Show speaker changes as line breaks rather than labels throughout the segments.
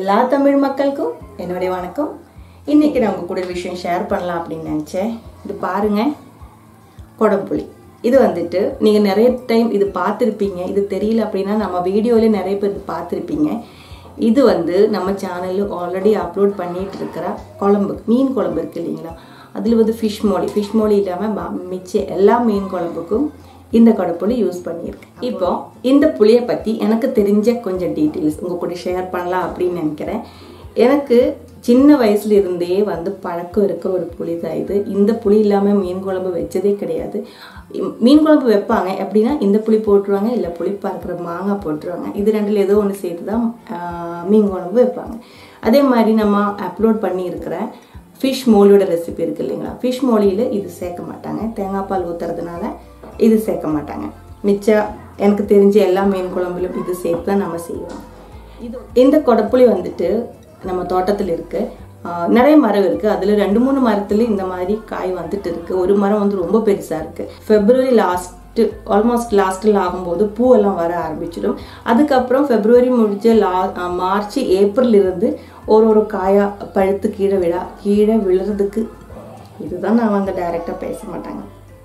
எல்லா தமிழ் மக்களுக்கும் என்னுடைய வணக்கம் இன்னைக்கு நான் உங்க கூட ஒரு விஷயம் ஷேர் பண்ணலாம் அப்படின்னு நினச்சேன் இது பாருங்க குடம்புளி இது வந்துட்டு நீங்கள் நிறைய டைம் இது பார்த்துருப்பீங்க இது தெரியல அப்படின்னா நம்ம வீடியோவில் நிறைய பேர் இது பார்த்துருப்பீங்க இது வந்து நம்ம சேனலில் ஆல்ரெடி அப்லோட் பண்ணிட்டு இருக்கிற குழம்பு மீன் குழம்பு இருக்கு இல்லைங்களா அதில் வந்து ஃபிஷ் மோலி ஃபிஷ் மோலி இல்லாமல் மிச்ச எல்லா மீன் குழம்புக்கும் இந்த குடப்புளி யூஸ் பண்ணியிருக்கேன் இப்போ இந்த புளியை பற்றி எனக்கு தெரிஞ்ச கொஞ்சம் டீட்டெயில்ஸ் உங்கள் கூட ஷேர் பண்ணலாம் அப்படின்னு நினைக்கிறேன் எனக்கு சின்ன வயசுல இருந்தே வந்து பழக்கம் இருக்கிற ஒரு புளி தான் இது இந்த புளி இல்லாமல் மீன் குழம்பு வச்சதே கிடையாது இம்- மீன் குழம்பு வைப்பாங்க எப்படின்னா இந்த புளி போட்டுருவாங்க இல்லை புளிப்பா இருக்கிற மாங்காய் போட்டுருவாங்க இது ரெண்டில் ஏதோ ஒன்று சேர்த்து தான் ஆஹ், மீன் குழம்பு வைப்பாங்க அதே மாதிரி நம்ம அப்லோட் பண்ணியிருக்கிற ஃபிஷ் மோலியோட ரெசிபி இருக்கு இல்லைங்களா ஃபிஷ் மோலியில் இது சேர்க்க மாட்டாங்க தேங்காய் பால் ஊற்றுறதுனால இது சேர்க்க மாட்டாங்க மிச்சம் எனக்கு தெரிஞ்ச எல்லா மீன் குழம்புலையும் இது சேர்த்து தான் நம்ம செய்வோம் இது இந்த கொடப்புளி வந்துட்டு நம்ம தோட்டத்தில் இருக்கு ஆஹ் நிறைய மரம் இருக்கு அதுல ரெண்டு மூணு மரத்துல இந்த மாதிரி காய் வந்துட்டு இருக்கு ஒரு மரம் வந்து ரொம்ப பெருசா இருக்கு பிப்ரவரி லாஸ்ட் ஆல்மோஸ்ட் லாஸ்ட்டில் ஆகும்போது பூவெல்லாம் வர ஆரம்பிச்சிடும் அதுக்கப்புறம் பிப்ரவரி முடிஞ்ச லா ஆஹ் மார்ச் ஏப்ரல் இருந்து ஒரு ஒரு காயா பழுத்து கீழே விழா கீழே விழுறதுக்கு இதுதான் நான் வந்து டைரக்டா பேச மாட்டாங்க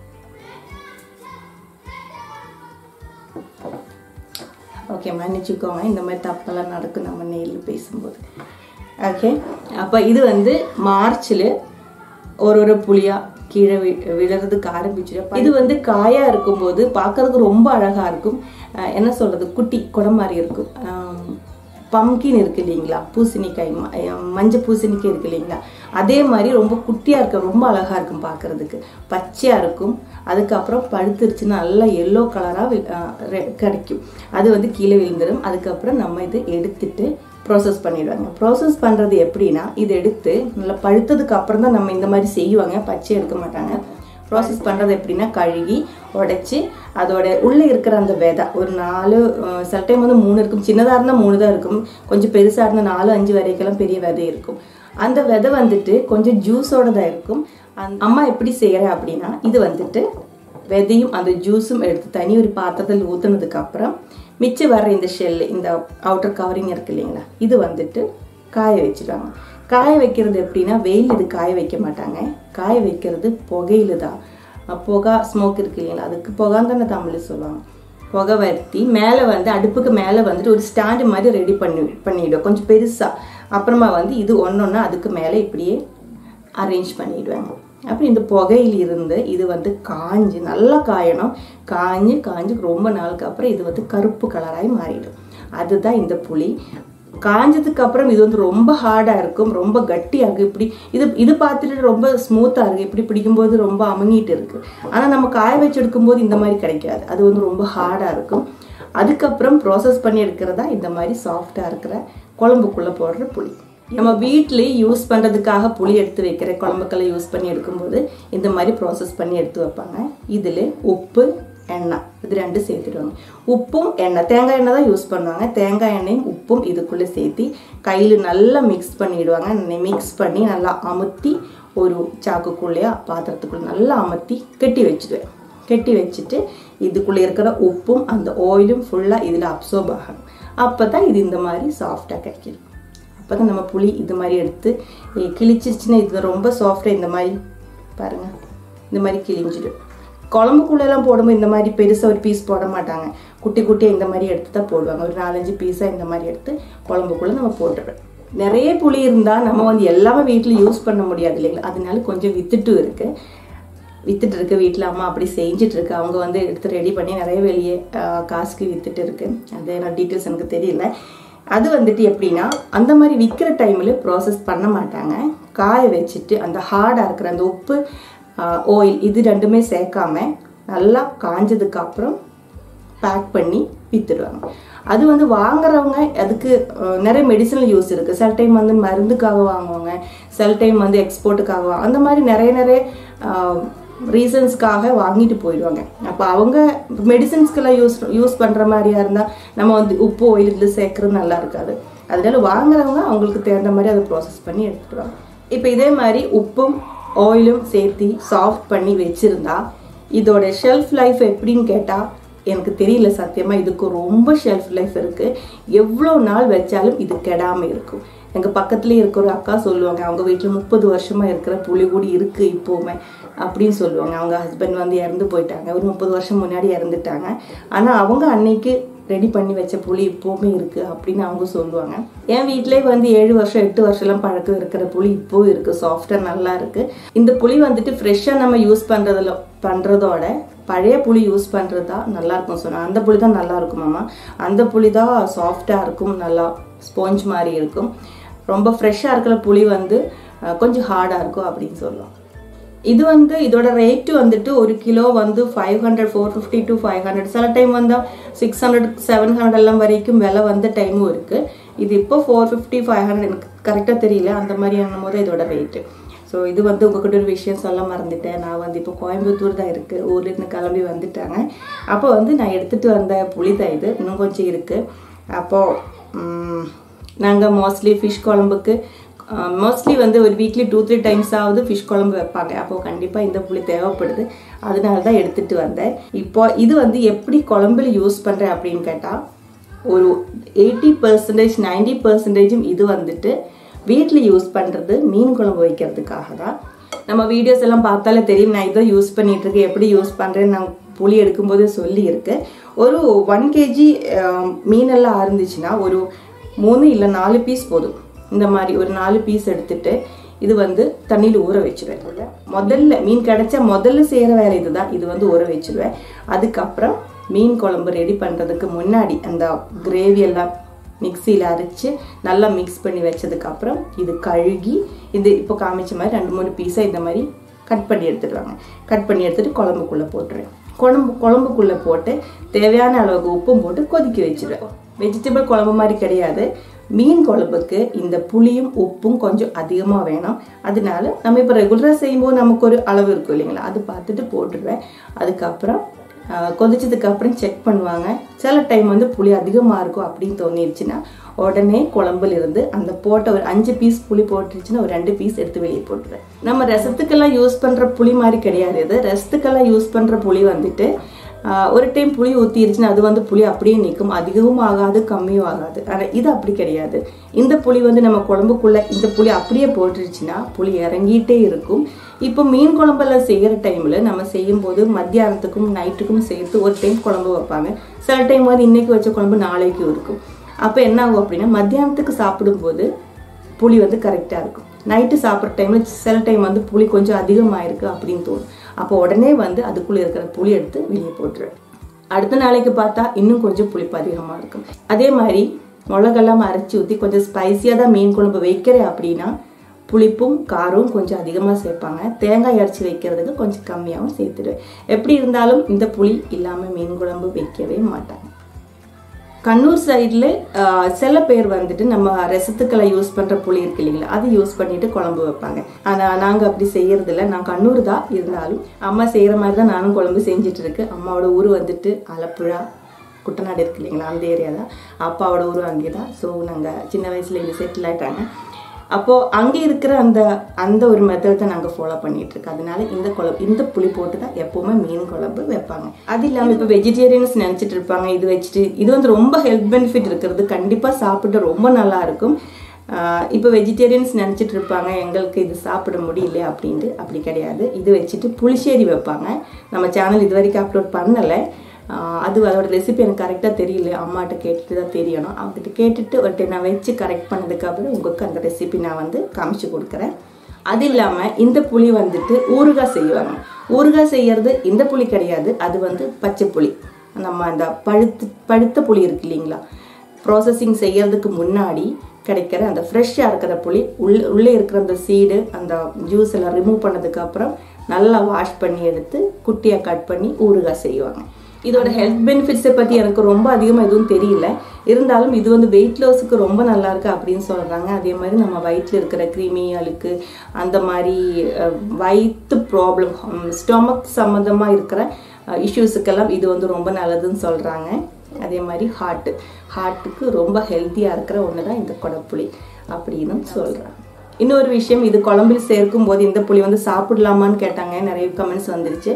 ஓகே மன்னிச்சுக்கோங்க இந்த மாதிரி தப்பெல்லாம் நடக்கும் நம்ம நேரில் பேசும்போது ஓகே அப்போ இது வந்து மார்ச்சில் ஒரு ஒரு புளியா கீழே வி விழுறதுக்கு ஆரம்பிச்சிடும் இது வந்து காயாக இருக்கும்போது பார்க்கறதுக்கு ரொம்ப அழகாக இருக்கும் அஹ் என்ன சொல்கிறது குட்டி குடம் மாதிரி இருக்கும் பம்கின் இருக்கு இல்லைங்களா பூசணிக்காய் ம- அஹ் மஞ்சள் பூசணிக்காய் இருக்கு இல்லைங்களா அதே மாதிரி ரொம்ப குட்டியாக இருக்கும் ரொம்ப அழகாக இருக்கும் பார்க்கறதுக்கு பச்சையாக இருக்கும் அதுக்கப்புறம் பழுத்துருச்சுன்னா நல்லா எல்லோ கலராக கிடைக்கும் அது வந்து கீழே விழுந்துடும் அதுக்கப்புறம் நம்ம இது எடுத்துட்டு ப்ராசஸ் பண்ணிடுவாங்க ப்ராசஸ் பண்ணுறது எப்படின்னா இது எடுத்து நல்லா பழுத்ததுக்கு அப்புறம் தான் நம்ம இந்த மாதிரி செய்வாங்க பச்சை எடுக்க மாட்டாங்க ப்ராசஸ் பண்ணுறது எப்படின்னா கழுகி உடைச்சி அதோட உள்ளே இருக்கிற அந்த விதை ஒரு நாலு அஹ், சில டைம் வந்து மூணு இருக்கும் சின்னதாக இருந்தால் மூணு தான் இருக்கும் கொஞ்சம் பெருசாக இருந்தால் நாலு அஞ்சு வரைக்கெல்லாம் பெரிய விதை இருக்கும் அந்த விதை வந்துட்டு கொஞ்சம் ஜூஸோட தான் இருக்கும் அந்த அம்மா எப்படி செய்கிற அப்படின்னா இது வந்துட்டு விதையும் அந்த ஜூஸும் எடுத்து தனி ஒரு பாத்திரத்தில் ஊற்றுனதுக்கு அப்புறம் மிச்சம் வர்ற இந்த ஷெல் இந்த அவுட்டர் கவரிங் இருக்கு இல்லைங்களா இது வந்துட்டு காய வச்சுட்டாங்க காய வைக்கிறது எப்படின்னா வெயில் இது காய வைக்க மாட்டாங்க காய வைக்கிறது புகையில தான் அஹ் புகா ஸ்மோக் இருக்கு இல்லைங்களா அதுக்கு புகான்னு தானே தமிழில் சொல்லுவாங்க புகை வர்த்தி மேலே வந்து அடுப்புக்கு மேலே வந்துட்டு ஒரு ஸ்டாண்டு மாதிரி ரெடி பண்ணி பண்ணிவிடும் கொஞ்சம் பெருசாக அப்புறமா வந்து இது ஒன்றொன்னா அதுக்கு மேலே இப்படியே அரேஞ்ச் பண்ணிடுவாங்க அப்புறம் இந்த புகையில் இருந்து இது வந்து காஞ்சு நல்லா காயணும் காஞ்சு காஞ்சு ரொம்ப நாளுக்கு அப்புறம் இது வந்து கருப்பு கலராகி மாறிடும் அதுதான் இந்த புளி காஞ்சதுக்கு அப்புறம் இது வந்து ரொம்ப ஹார்டாக இருக்கும் ரொம்ப கட்டியாக இருக்கும் இப்படி இது இது பார்த்துட்டு ரொம்ப ஸ்மூத்தாக இருக்குது இப்படி பிடிக்கும்போது ரொம்ப அமுங்கிட்டு இருக்கு ஆனால் நம்ம காய வச்சு எடுக்கும்போது இந்த மாதிரி கிடைக்காது அது வந்து ரொம்ப ஹார்டாக இருக்கும் அதுக்கப்புறம் ப்ராசஸ் பண்ணி எடுக்கிறதா இந்த மாதிரி சாஃப்டாக இருக்கிற குழம்புக்குள்ளே போடுற புளி நம்ம வீட்டிலே யூஸ் பண்ணுறதுக்காக புளி எடுத்து வைக்கிற குழம்புக்களை யூஸ் பண்ணி எடுக்கும்போது இந்த மாதிரி ப்ராசஸ் பண்ணி எடுத்து வைப்பாங்க இதில் உப்பு எண்ணெய் இது ரெண்டு சேர்த்துடுவாங்க உப்பும் எண்ணெய் தேங்காய் எண்ணெய் தான் யூஸ் பண்ணுவாங்க தேங்காய் எண்ணெயும் உப்பும் இதுக்குள்ளே சேர்த்து கையில் நல்லா மிக்ஸ் பண்ணிடுவாங்க மிக்ஸ் பண்ணி நல்லா அமுத்தி ஒரு சாக்குக்குள்ளேயே பாத்திரத்துக்குள்ளே நல்லா அமுத்தி கெட்டி வச்சுடுவேன் கெட்டி வச்சுட்டு இதுக்குள்ளே இருக்கிற உப்பும் அந்த ஆயிலும் ஃபுல்லாக இதில் அப்சர்ப் ஆகணும் அப்போ தான் இது இந்த மாதிரி சாஃப்டாக கிடைக்கிது அப்போ தான் நம்ம புளி இது மாதிரி எடுத்து eh, கிழிச்சிருச்சுன்னா இது ரொம்ப சாஃப்டாக இந்த மாதிரி பாருங்கள் இந்த மாதிரி கிழிஞ்சிடும் குழம்புக்குள்ளெல்லாம் போடும்போது இந்த மாதிரி பெருசாக ஒரு பீஸ் போட மாட்டாங்க குட்டி குட்டியாக இந்த மாதிரி எடுத்து தான் போடுவாங்க ஒரு நாலஞ்சு பீஸாக இந்த மாதிரி எடுத்து குழம்புக்குள்ளே நம்ம போட்டுடுறோம் நிறைய புளி இருந்தால் நம்ம வந்து எல்லாமே வீட்டில் யூஸ் பண்ண முடியாது இல்லைங்களா அதனால கொஞ்சம் வித்துட்டும் இருக்குது வித்துட்டு இருக்கு வீட்டில் அம்மா அப்படி செஞ்சுட்டு இருக்கு அவங்க வந்து எடுத்து ரெடி பண்ணி நிறைய வெளியே ஆஹ், காசுக்கு வித்துட்டு இருக்கு அது நான் டீட்டெயில்ஸ் எனக்கு தெரியல அது வந்துட்டு எப்படின்னா அந்த மாதிரி விற்கிற டைமில் ப்ராசஸ் பண்ண மாட்டாங்க காய வச்சுட்டு அந்த ஹார்டாக இருக்கிற அந்த உப்பு ஆயில் இது ரெண்டுமே சேர்க்காம நல்லா காஞ்சதுக்கு அப்புறம் பேக் பண்ணி வித்துடுவாங்க அது வந்து வாங்குறவங்க அதுக்கு அஹ், நிறைய மெடிசனல் யூஸ் இருக்குது சில டைம் வந்து மருந்துக்காக வாங்குவாங்க சில டைம் வந்து எக்ஸ்போர்ட்டுக்காக வாங்க அந்த மாதிரி நிறைய நிறைய ரீசன்ஸ்க்காக வாங்கிட்டு போயிடுவாங்க அப்போ அவங்க மெடிசன்ஸ்க்கெல்லாம் யூஸ் யூஸ் பண்ணுற மாதிரியா இருந்தால் நம்ம வந்து உப்பு oil இதில் சேர்க்குறது நல்லா இருக்காது அதனால வாங்குறவங்க அவங்களுக்கு தகுந்த மாதிரி அதை ப்ராசஸ் பண்ணி எடுத்துடுவாங்க இப்போ இதே மாதிரி உப்பும் ஆயிலும் சேர்த்து சாஃப்ட் பண்ணி வச்சுருந்தா இதோட ஷெல்ஃப் லைஃப் எப்படின்னு கேட்டால் எனக்கு தெரியல சத்தியமாக இதுக்கு ரொம்ப ஷெல்ஃப் லைஃப் இருக்குது எவ்வளோ நாள் வச்சாலும் இது கெடாமல் இருக்கும் எங்கள் பக்கத்துலேயே இருக்கிற ஒரு அக்கா சொல்லுவாங்க அவங்க வீட்டில் முப்பது வருஷமாக இருக்கிற புளி கூடி இருக்குது இப்போவுமே அப்படின்னு சொல்லுவாங்க அவங்க ஹஸ்பண்ட் வந்து இறந்து போயிட்டாங்க ஒரு முப்பது வருஷம் முன்னாடி இறந்துட்டாங்க ஆனால் அவங்க அன்னைக்கு ரெடி பண்ணி வச்ச புளி இப்போவுமே இருக்குது அப்படின்னு அவங்க சொல்லுவாங்க என் வீட்டிலே வந்து ஏழு வருஷம் எட்டு வருஷம்லாம் பழக்கம் இருக்கிற புளி இப்போவும் இருக்குது சாஃப்டாக நல்லா இருக்குது இந்த புளி வந்துட்டு ஃப்ரெஷ்ஷாக நம்ம யூஸ் பண்ணுறதுல பண்ணுறதோட பழைய புளி யூஸ் பண்ணுறது தான் நல்லா இருக்கும் சொன்னாங்க அந்த புளி தான் நல்லா இருக்கும் மாமா அந்த புளி தான் சாஃப்டாக இருக்கும் நல்லா ஸ்பாஞ்ச் மாதிரி இருக்கும் ரொம்ப ஃப்ரெஷ்ஷாக இருக்கிற புளி வந்து அஹ், கொஞ்சம் ஹார்டாக இருக்கும் அப்படின்னு சொல்லலாம் இது வந்து இதோட ரேட்டு வந்துட்டு ஒரு கிலோ வந்து five hundred four fifty to five hundred சில டைம் வந்தால் சிக்ஸ் ஹண்ட்ரட் செவன் ஹண்ட்ரட் எல்லாம் வரைக்கும் விலை வந்த டைமும் இருக்குது இது இப்போ ஃபோர் ஃபிஃப்டி ஃபைவ் ஹண்ட்ரட் எனக்கு கரெக்டாக தெரியல அந்த மாதிரி என்னும் போது இதோட ரேட்டு ஸோ இது வந்து உங்ககிட்ட ஒரு விஷயம் சொல்ல மறந்துட்டேன் நான் வந்து இப்போ கோயம்புத்தூர் தான் இருக்குது ஊர்லேருந்து கிளம்பி வந்துட்டாங்க அப்போ வந்து நான் எடுத்துகிட்டு வந்த புளி தான் இது இன்னும் கொஞ்சம் இருக்குது அப்போது நாங்கள் மோஸ்ட்லி ஃபிஷ் குழம்புக்கு மோஸ்ட்லி வந்து ஒரு வீக்லி டூ த்ரீ டைம்ஸ் ஆகுது ஃபிஷ் குழம்பு வைப்பாங்க அப்போ கண்டிப்பாக இந்த புளி தேவைப்படுது அதனால தான் எடுத்துகிட்டு வந்தேன் இப்போ இது வந்து எப்படி குழம்புல யூஸ் பண்ணுறேன் அப்படின்னு கேட்டால் ஒரு எயிட்டி பர்சன்டேஜ் நைன்டி பர்சன்டேஜும் இது வந்துட்டு வீட்டில் யூஸ் பண்ணுறது மீன் குழம்பு வைக்கிறதுக்காக தான் நம்ம வீடியோஸ் எல்லாம் பார்த்தாலே தெரியும் நான் இதை யூஸ் பண்ணிட்டு இருக்கேன் எப்படி யூஸ் பண்ணுறேன்னு நான் புளி எடுக்கும்போது சொல்லியிருக்கேன் ஒரு ஒன் கேஜி மீனெல்லாம் இருந்துச்சுன்னா ஒரு மூணு இல்லை நாலு பீஸ் போதும் இந்த மாதிரி ஒரு நாலு பீஸ் எடுத்துட்டு இது வந்து தண்ணியில் ஊற வச்சிருவேன் முதல்ல மீன் கிடைச்சா முதல்ல செய்கிற வேலை இதுதான் இது வந்து ஊற வச்சிருவேன் அதுக்கப்புறம் மீன் குழம்பு ரெடி பண்ணுறதுக்கு முன்னாடி அந்த கிரேவி எல்லாம் மிக்சியில் அரைச்சு நல்லா மிக்ஸ் பண்ணி வச்சதுக்கப்புறம் இது கழுகி இது இப்போ காமிச்ச மாதிரி ரெண்டு மூணு பீஸாக இந்த மாதிரி கட் பண்ணி எடுத்துடுவாங்க கட் பண்ணி எடுத்துட்டு குழம்புக்குள்ளே போட்டுருவேன் குழம்பு குழம்புக்குள்ளே போட்டு தேவையான அளவுக்கு உப்பும் போட்டு கொதிக்க வச்சிருவேன் வெஜிடபிள் குழம்பு மாதிரி கிடையாது மீன் குழம்புக்கு இந்த புளியும் உப்பும் கொஞ்சம் அதிகமாக வேணும் அதனால நம்ம இப்போ ரெகுலராக செய்யும்போது நமக்கு ஒரு அளவு இருக்கும் இல்லைங்களா அது பார்த்துட்டு போட்டுருவேன் அதுக்கப்புறம் ஆஹ், கொதிச்சதுக்கு அப்புறம் செக் பண்ணுவாங்க சில டைம் வந்து புளி அதிகமாக இருக்கும் அப்படின்னு தோணிருச்சுன்னா உடனே குழம்புல இருந்து அந்த போட்ட ஒரு அஞ்சு பீஸ் புளி போட்டுருச்சுன்னா ஒரு ரெண்டு பீஸ் எடுத்து வெளியே போட்டுருவேன் நம்ம ரசத்துக்கெல்லாம் யூஸ் பண்ணுற புளி மாதிரி கிடையாது இது ரசத்துக்கெல்லாம் யூஸ் பண்ணுற புளி வந்துட்டு ஆஹ் ஒரு டைம் புளி ஊற்றிருச்சுன்னா அது வந்து புளி அப்படியே நிற்கும் அதிகமும் ஆகாது கம்மியும் ஆகாது ஆனால் இது அப்படி கிடையாது இந்த புளி வந்து நம்ம குழம்புக்குள்ளே இந்த புளி அப்படியே போட்டுருச்சுன்னா புளி இறங்கிட்டே இருக்கும் இப்போ மீன் குழம்பெல்லாம் செய்கிற டைமில் நம்ம செய்யும்போது மத்தியானத்துக்கும் நைட்டுக்கும் சேர்த்து ஒரு டைம் குழம்பு வைப்பாங்க சில டைம் வந்து இன்னைக்கு வச்ச குழம்பு நாளைக்கும் இருக்கும் அப்போ என்ன ஆகும் அப்படின்னா மத்தியானத்துக்கு சாப்பிடும்போது புளி வந்து கரெக்டாக இருக்கும் நைட்டு சாப்பிட்ற டைமில் சில டைம் வந்து புளி கொஞ்சம் அதிகமாயிருக்கு அப்படின்னு தோணும் அப்போ உடனே வந்து அதுக்குள்ளே இருக்கிற புளி எடுத்து வெளியே போட்டுருவேன் அடுத்த நாளைக்கு பார்த்தா இன்னும் கொஞ்சம் புளிப்பு அதிகமாக இருக்கும் அதே மாதிரி மிளகெல்லாம் அரைச்சி ஊற்றி கொஞ்சம் ஸ்பைசியாக தான் மீன் குழம்பு வைக்கிறேன் அப்படின்னா புளிப்பும் காரமும் கொஞ்சம் அதிகமாக சேர்ப்பாங்க தேங்காய் அரைச்சி வைக்கிறதுக்கு கொஞ்சம் கம்மியாகவும் சேர்த்துடுவேன் எப்படி இருந்தாலும் இந்த புளி இல்லாமல் மீன் குழம்பு வைக்கவே மாட்டாங்க கண்ணூர் சைடில் சில பேர் வந்துட்டு நம்ம ரசத்துக்களை யூஸ் பண்ணுற புளி இருக்கு இல்லைங்களா அது யூஸ் பண்ணிட்டு குழம்பு வைப்பாங்க ஆனால் நாங்கள் அப்படி செய்யறதில்ல நான் கண்ணூர் தான் இருந்தாலும் அம்மா செய்கிற மாதிரி தான் நானும் குழம்பு செஞ்சுட்டு இருக்கு அம்மாவோட ஊர் வந்துட்டு ஆலப்புழா குட்டநாடு இருக்கு இல்லைங்களா அந்த ஏரியா தான் அப்பாவோட ஊரும் அங்கே தான் ஸோ நாங்கள் சின்ன வயசில் இங்கே செட்டில் ஆயிட்டாங்க அப்போது அங்கே இருக்கிற அந்த அந்த ஒரு மெத்தட் தான் நாங்கள் ஃபாலோ பண்ணிட்டு இருக்கோம் அதனால இந்த குழம்பு இந்த புளி போட்டு தான் எப்போவுமே மீன் குழம்பு வைப்பாங்க அது இல்லாமல் இப்போ வெஜிடேரியன்ஸ் நினச்சிட்டு இருப்பாங்க இது வச்சுட்டு இது வந்து ரொம்ப ஹெல்த் பெனிஃபிட் இருக்கிறது கண்டிப்பாக சாப்பிட்டு ரொம்ப நல்லா இருக்கும் ஆஹ் இப்போ வெஜிடேரியன்ஸ் நினச்சிட்டு இருப்பாங்க எங்களுக்கு இது சாப்பிட முடியல அப்படின்ட்டு அப்படி கிடையாது இது வச்சுட்டு புளிச்சேரி வைப்பாங்க நம்ம சேனல் இது வரைக்கும் அப்லோட் பண்ணலை ஆஹ் அது அதோட ரெசிபி எனக்கு கரெக்டாக தெரியல அம்மாட்ட கேட்டுட்டு தான் தெரியணும் அவங்ககிட்ட கேட்டுட்டு ஒரு time நான் வச்சு கரெக்ட் பண்ணதுக்கப்புறம் உங்களுக்கு அந்த ரெசிபி நான் வந்து காமிச்சு கொடுக்குறேன் அது இல்லாமல் இந்த புளி வந்துட்டு ஊறுகாய் செய்வாங்க ஊறுகாய் செய்யறது இந்த புளி கிடையாது அது வந்து பச்சை புளி நம்ம அந்த பழுத்து பழுத்த புளி இருக்கு இல்லைங்களா ப்ராசஸிங் செய்யறதுக்கு முன்னாடி கிடைக்கிற அந்த ஃப்ரெஷ்ஷாக இருக்கிற புளி உள்ள உள்ளே இருக்கிற அந்த சீடு அந்த ஜூஸ் எல்லாம் ரிமூவ் பண்ணதுக்கப்புறம் நல்லா வாஷ் பண்ணி எடுத்து குட்டியாக கட் பண்ணி ஊறுகாய் செய்வாங்க இதோட ஹெல்த் பெனிஃபிட்ஸை பற்றி எனக்கு ரொம்ப அதிகமாக எதுவும் தெரியல இருந்தாலும் இது வந்து வெயிட் லாஸுக்கு ரொம்ப நல்லா இருக்கு அப்படின்னு சொல்கிறாங்க அதே மாதிரி நம்ம வயிற்றில் இருக்கிற கிருமி அழுக்கு அந்த மாதிரி அஹ், வயிற்று ப்ராப்ளம் ஸ்டொமக் சம்மந்தமாக இருக்கிற இஷ்யூஸுக்கெல்லாம் இது வந்து ரொம்ப நல்லதுன்னு சொல்கிறாங்க அதே மாதிரி ஹார்ட்டு ஹார்ட்டுக்கு ரொம்ப ஹெல்த்தியாக இருக்கிற ஒன்று தான் இந்த கொடப்புளி அப்படின்னு சொல்கிறாங்க இன்னொரு விஷயம் இது குழம்பில் சேர்க்கும் போது இந்த புளி வந்து சாப்பிடலாமான்னு கேட்டாங்க நிறைய கமெண்ட்ஸ் வந்துருச்சு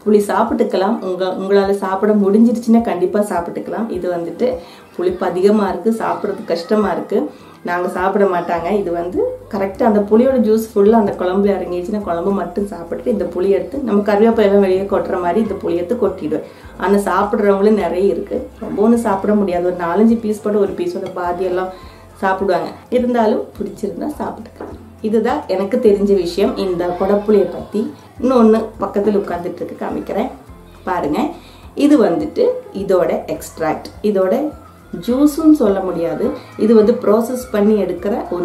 புளி சாப்பிட்டுக்கலாம் உங்க உங்களால் சாப்பிட முடிஞ்சிருச்சுன்னா கண்டிப்பாக சாப்பிட்டுக்கலாம் இது வந்துட்டு புளிப்பு அதிகமாக இருக்குது சாப்பிட்றதுக்கு கஷ்டமாக இருக்குது நாங்கள் சாப்பிட மாட்டாங்க இது வந்து கரெக்டாக அந்த புளியோட ஜூஸ் ஃபுல்லாக அந்த குழம்புல இறங்கிடுச்சுன்னா குழம்பு மட்டும் சாப்பிட்டுட்டு இந்த புளி எடுத்து நம்ம கருவேப்பிலாம் வெளியே கொட்டுற மாதிரி இந்த புளி எடுத்து கொட்டிடுவேன் ஆனால் சாப்பிட்றவங்களும் நிறைய இருக்குது ரொம்ப ஒன்றும் சாப்பிட முடியாது ஒரு நாலஞ்சு பீஸ் போட்டு ஒரு பீஸோட பாதியெல்லாம் சாப்பிடுவாங்க இருந்தாலும் பிடிச்சிருந்தா சாப்பிட்டுக்கலாம் இதுதான் எனக்கு தெரிஞ்ச விஷயம் இந்த கொடப்புளியை பற்றி இன்னொன்று பக்கத்தில் உட்காந்துட்டு இருக்கு காமிக்கிறேன் பாருங்க இது வந்துட்டு இதோட எக்ஸ்ட்ராக்ட் இதோட ஜூஸும் சொல்ல முடியாது இது வந்து ப்ராசஸ் பண்ணி எடுக்கிற ஒரு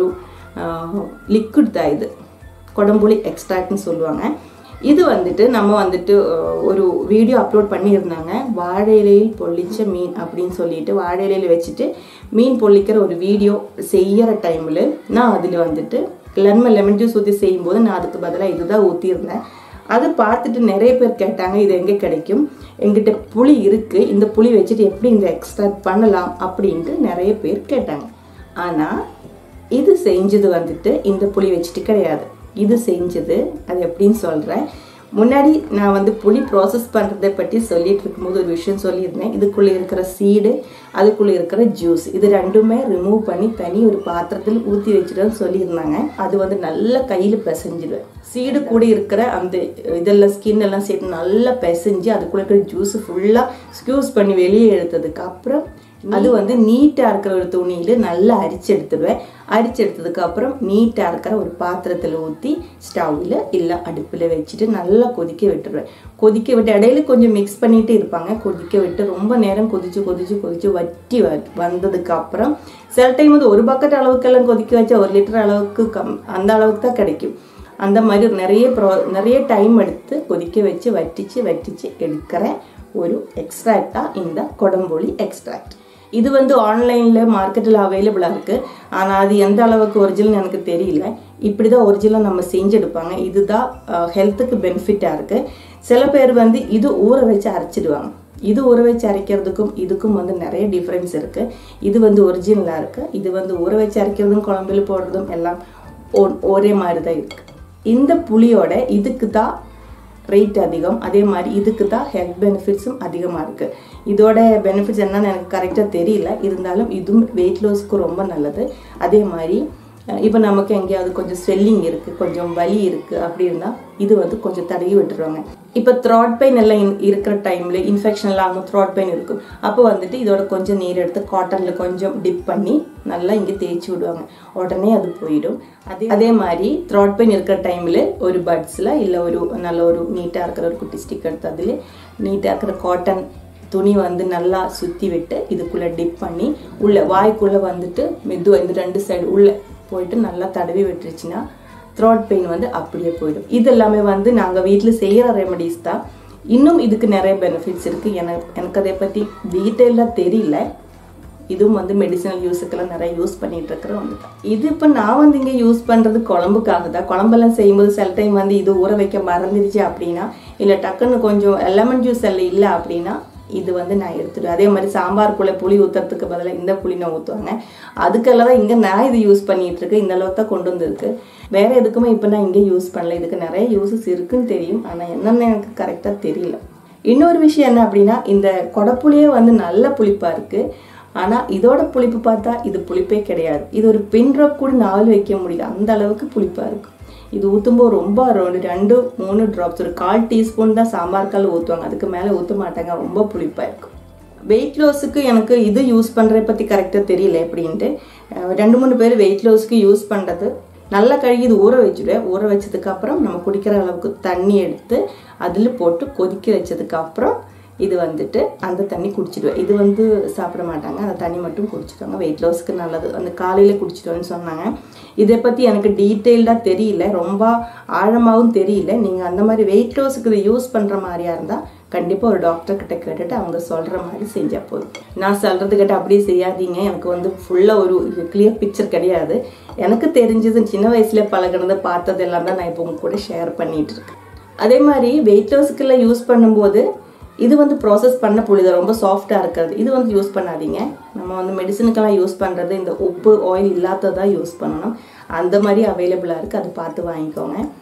லிக்விட் தான் இது கொடம்புளி எக்ஸ்ட்ராக்ட்னு சொல்லுவாங்க இது வந்துட்டு நம்ம வந்துட்டு அஹ், ஒரு வீடியோ அப்லோட் பண்ணியிருந்தாங்க வாழை இலையில் பொள்ளிச்ச மீன் அப்படின்னு சொல்லிட்டு வாழை இலையில் வச்சுட்டு மீன் பொள்ளிக்கிற ஒரு வீடியோ செய்யற டைமில் நான் அதில் வந்துட்டு லெமன் லெமன் ஜூஸ் ஊற்றி செய்யும்போது நான் அதுக்கு பதிலாக இதுதான் ஊற்றியிருந்தேன் அதை பார்த்துட்டு நிறைய பேர் கேட்டாங்க இது எங்கே கிடைக்கும் எங்கிட்ட புளி இருக்குது இந்த புளி வச்சுட்டு எப்படி இந்த எக்ஸ்ட்ராக்ட் பண்ணலாம் அப்படின்ட்டு நிறைய பேர் கேட்டாங்க ஆனால் இது செஞ்சது வந்துட்டு இந்த புளி வச்சுட்டு கிடையாது இது செஞ்சது அது எப்படின்னு சொல்கிறேன் முன்னாடி நான் வந்து புளி ப்ராசஸ் பண்ணுறதை பற்றி சொல்லிட்டு இருக்கும்போது ஒரு விஷயம் சொல்லியிருந்தேன் இதுக்குள்ளே இருக்கிற சீடு அதுக்குள்ளே இருக்கிற ஜூஸ் இது ரெண்டுமே ரிமூவ் பண்ணி தனி ஒரு பாத்திரத்தில் ஊற்றி வச்சுடுன்னு சொல்லியிருந்தாங்க அது வந்து நல்லா கையில் பிசைஞ்சிடுவேன் சீடு கூட இருக்கிற அந்த இதெல்லாம் ஸ்கின் எல்லாம் சேர்த்து நல்லா பிசைஞ்சு அதுக்குள்ளே இருக்கிற ஜூஸ் ஃபுல்லாக ஸ்க்யூஸ் பண்ணி வெளியே எடுத்ததுக்கு அப்புறம் அது வந்து நீட்டாக இருக்கிற ஒரு துணியில் நல்லா அரிச்சு எடுத்துடுவேன் அரிச்சு எடுத்ததுக்கு அப்புறம் நீட்டாக இருக்கிற ஒரு பாத்திரத்தில் ஊற்றி ஸ்டவ்வில் இல்லை அடுப்பில் வச்சுட்டு நல்லா கொதிக்க விட்டுருவேன் கொதிக்க விட்டு இடையில கொஞ்சம் மிக்ஸ் பண்ணிட்டு இருப்பாங்க கொதிக்க விட்டு ரொம்ப நேரம் கொதிச்சு கொதிச்சு கொதிச்சு வட்டி வ வந்ததுக்கு அப்புறம் சில டைம் வந்து ஒரு பக்கெட் அளவுக்கெல்லாம் கொதிக்க வச்சா ஒரு லிட்டர் அளவுக்கு கம் அந்த அளவுக்கு தான் கிடைக்கும் அந்த மாதிரி நிறைய ப்ரோ நிறைய டைம் எடுத்து கொதிக்க வச்சு வட்டிச்சு வட்டிச்சு எடுக்கிற ஒரு எக்ஸ்ட்ராக்டாக இந்த கொடம்புளி எக்ஸ்ட்ராக்ட் இது வந்து ஆன்லைனில் மார்க்கெட்டில் அவைலபிளாக இருக்குது ஆனால் அது எந்த அளவுக்கு ஒரிஜினல் எனக்கு தெரியல இப்படி தான் ஒரிஜினல் நம்ம செஞ்செடுப்பாங்க இதுதான் ஹெல்த்துக்கு பெனிஃபிட்டாக இருக்குது சில பேர் வந்து இது ஊற வச்சு அரைச்சிடுவாங்க இது ஊற வச்சு அரைக்கிறதுக்கும் இதுக்கும் வந்து நிறைய டிஃப்ரென்ஸ் இருக்குது இது வந்து ஒரிஜினலாக இருக்குது இது வந்து ஊற வச்சு அரைக்கிறதும் குழம்புல போடுறதும் எல்லாம் ஒ- ஒரே மாதிரி தான் இருக்குது இந்த புளியோட இதுக்கு தான் ரேட் அதிகம் அதே மாதிரி இதுக்கு தான் ஹெல்த் பெனிஃபிட்ஸும் அதிகமாக இருக்குது இதோட பெனிஃபிட்ஸ் என்னன்னு எனக்கு கரெக்டாக தெரியல இருந்தாலும் இதுவும் வெயிட் லாஸ்க்கு ரொம்ப நல்லது அதே மாதிரி இப்போ நமக்கு எங்கேயாவது கொஞ்சம் ஸ்வெல்லிங் இருக்குது கொஞ்சம் வலி இருக்குது அப்படி இருந்தால் இது வந்து கொஞ்சம் தடவி விட்டுருவாங்க இப்போ த்ராட் பெயின் எல்லாம் இன்- இருக்கிற டைமில் இன்ஃபெக்ஷன் எல்லாம் ஆகும் த்ராட் பெயின் இருக்கும் அப்போ வந்துட்டு இதோட கொஞ்சம் நீர் எடுத்து காட்டனில் கொஞ்சம் டிப் பண்ணி நல்லா இங்கே தேய்ச்சி விடுவாங்க உடனே அது போயிடும் அதே அதே மாதிரி த்ராட் பெயின் இருக்கிற டைமில் ஒரு பட்ஸில் இல்லை ஒரு நல்ல ஒரு நீட்டாக இருக்கிற ஒரு குட்டி ஸ்டிக் எடுத்து அதில் நீட்டாக இருக்கிற காட்டன் துணி வந்து நல்லா சுற்றி விட்டு இதுக்குள்ளே டிப் பண்ணி உள்ள வாய்க்குள்ளே வந்துட்டு மெதுவாக இந்த ரெண்டு சைடு உள்ளே போயிட்டு நல்லா தடவி விட்டுருச்சுன்னா த்ராட் பெயின் வந்து அப்படியே போயிடும் இது எல்லாமே வந்து நாங்கள் வீட்டில் செய்கிற ரெமடிஸ் தான் இன்னும் இதுக்கு நிறைய பெனிஃபிட்ஸ் இருக்குது எனக்கு எனக்கு அதை பற்றி டீட்டெயிலாக தெரியல இதுவும் வந்து மெடிசனல் யூஸுக்கெல்லாம் நிறைய யூஸ் பண்ணிட்டு இருக்கிற ஒன்று தான் இது இப்போ நான் வந்து இங்கே யூஸ் பண்ணுறது குழம்புக்காக தான் குழம்பெல்லாம் செய்யும்போது சில டைம் வந்து இது ஊற வைக்க மறந்துடுச்சு அப்படின்னா இல்லை டக்குன்னு கொஞ்சம் லெமன் ஜூஸ் எல்லாம் இல்லை அப்படின்னா இது வந்து நான் எடுத்துடுவேன் அதே மாதிரி சாம்பாருக்குள்ளே புளி ஊற்றுறதுக்கு பதிலாக இந்த புளி நான் ஊற்றுவாங்க அதுக்கெல்லாம் தான் இங்கே நான் இது யூஸ் பண்ணிட்டு இருக்கேன் இந்த அளவுக்கு தான் கொண்டு வந்திருக்கு வேற எதுக்குமே இப்போ நான் இங்கே யூஸ் பண்ணல இதுக்கு நிறைய யூசஸ் இருக்குன்னு தெரியும் ஆனால் என்னென்னு எனக்கு கரெக்டாக தெரியல இன்னொரு விஷயம் என்ன அப்படின்னா இந்த கொடப்புளியே வந்து நல்ல புளிப்பாக இருக்குது ஆனால் இதோட புளிப்பு பார்த்தா இது புளிப்பே கிடையாது இது ஒரு பின் ட்ராப் கூட நாவல் வைக்க முடியல அந்த அளவுக்கு புளிப்பாக இருக்கும் இது ஊற்றும்போது ரொம்ப ஒரு ரெண்டு மூணு ட்ராப்ஸ் ஒரு கால் டீஸ்பூன் தான் சாம்பார் கால் ஊற்றுவாங்க அதுக்கு மேலே ஊற்ற மாட்டாங்க ரொம்ப புளிப்பாக இருக்கும் வெயிட் லாஸுக்கு எனக்கு இது யூஸ் பண்ணுறத பற்றி கரெக்டாக தெரியல எப்படின்ட்டு அஹ் ரெண்டு மூணு பேர் வெயிட் லாஸ்க்கு யூஸ் பண்ணுறது நல்லா கழுகி இது ஊற வச்சுடுவேன் ஊற வச்சதுக்கு அப்புறம் நம்ம குடிக்கிற அளவுக்கு தண்ணி எடுத்து அதில் போட்டு கொதிக்க வச்சதுக்கு அப்புறம் இது வந்துட்டு அந்த தண்ணி குடிச்சிடுவேன் இது வந்து சாப்பிட மாட்டாங்க அந்த தண்ணி மட்டும் குடிச்சிடுவாங்க வெயிட் லாஸ்க்கு நல்லது அந்த காலையில் குடிச்சிடுவேன்னு சொன்னாங்க இதை பற்றி எனக்கு டீட்டெயில்டாக தெரியல ரொம்ப ஆழமாகவும் தெரியல நீங்கள் அந்த மாதிரி வெயிட் லாஸுக்கு இதை யூஸ் பண்ணுற மாதிரியா இருந்தால் கண்டிப்பாக ஒரு டாக்டர் கிட்ட கேட்டுட்டு அவங்க சொல்கிற மாதிரி செஞ்சால் போதும் நான் சொல்கிறது கிட்ட அப்படியே செய்யாதீங்க எனக்கு வந்து ஃபுல்லாக ஒரு கிளியர் பிக்சர் கிடையாது எனக்கு தெரிஞ்சது சின்ன வயசில் பழகினதை பார்த்தது எல்லாம் தான் நான் இப்போ உங்க கூட ஷேர் பண்ணிட்டு இருக்கேன் அதே மாதிரி வெயிட் லாஸ்க்கெல்லாம் யூஸ் பண்ணும்போது இது வந்து ப்ராசஸ் பண்ண புளித ரொம்ப சாஃப்டாக இருக்கிறது இது வந்து யூஸ் பண்ணாதீங்க நம்ம வந்து மெடிசனுக்கெல்லாம் யூஸ் பண்ணுறது இந்த உப்பு ஆயில் இல்லாததான் யூஸ் பண்ணணும் அந்த மாதிரி அவைலபிளாக இருக்குது அது பார்த்து வாங்கிக்கோங்க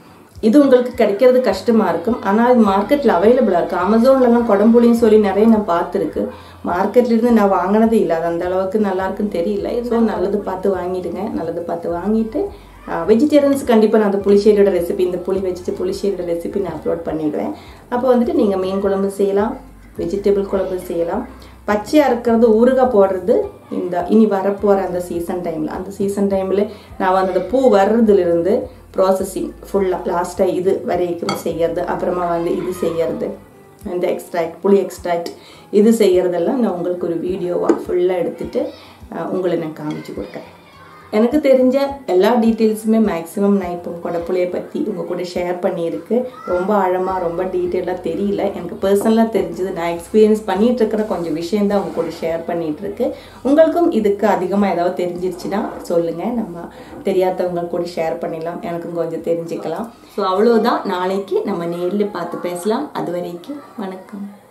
இது உங்களுக்கு கிடைக்கிறது கஷ்டமா இருக்கும் ஆனால் இது மார்க்கெட்டில் அவைலபிளாக இருக்கு அமேசான்லலாம் குடம்புளின்னு சொல்லி நிறைய நான் பார்த்துருக்கு மார்க்கெட்ல இருந்து நான் வாங்கினது இல்லை அது அந்த அளவுக்கு நல்லா இருக்குன்னு தெரியல ஸோ நல்லது பார்த்து வாங்கிடுங்க நல்லது பார்த்து வாங்கிட்டு வெஜிடேரியன்ஸ் கண்டிப்பாக நான் அந்த புளிச்சேரியோட ரெசிபி இந்த புளி வச்சுட்டு புளிச்சேரியோட ரெசிபி நான் அப்லோட் பண்ணிடுவேன் அப்போ வந்துட்டு நீங்கள் மீன் குழம்பு செய்யலாம் வெஜிடபிள் குழம்பு செய்யலாம் பச்சையாக இருக்கிறது ஊறுகாய் போடுறது இந்த இனி வரப்போகிற அந்த சீசன் டைமில் அந்த சீசன் டைமில் நான் வந்து அந்த பூ வர்றதுலேருந்து ப்ராசஸிங் ஃபுல்லாக லாஸ்ட்டாக இது வரைக்கும் செய்யறது அப்புறமா வந்து இது செய்யறது இந்த எக்ஸ்ட்ராக்ட் புளி எக்ஸ்ட்ராக்ட் இது செய்யறதெல்லாம் நான் உங்களுக்கு ஒரு வீடியோவாக ஃபுல்லாக எடுத்துட்டு அஹ், உங்களை நான் காமிச்சு கொடுக்குறேன் எனக்கு தெரிஞ்ச எல்லா டீட்டெயில்ஸுமே மேக்ஸிமம் நான் இப்போ கொடப்புளியை பற்றி உங்கள் கூட ஷேர் பண்ணியிருக்கு ரொம்ப ஆழமாக ரொம்ப டீட்டெயிலாக தெரியல எனக்கு பர்சனலாக தெரிஞ்சது நான் எக்ஸ்பீரியன்ஸ் பண்ணிட்டு இருக்கிற கொஞ்சம் விஷயம் தான் உங்கள் கூட ஷேர் பண்ணிட்டு இருக்கு உங்களுக்கும் இதுக்கு அதிகமாக ஏதாவது தெரிஞ்சிருச்சுன்னா சொல்லுங்கள் நம்ம தெரியாதவங்க கூட ஷேர் பண்ணிடலாம் எனக்கும் கொஞ்சம் தெரிஞ்சுக்கலாம் ஸோ அவ்வளோதான் நாளைக்கு நம்ம நேரில் பார்த்து பேசலாம் அது வரைக்கும் வணக்கம்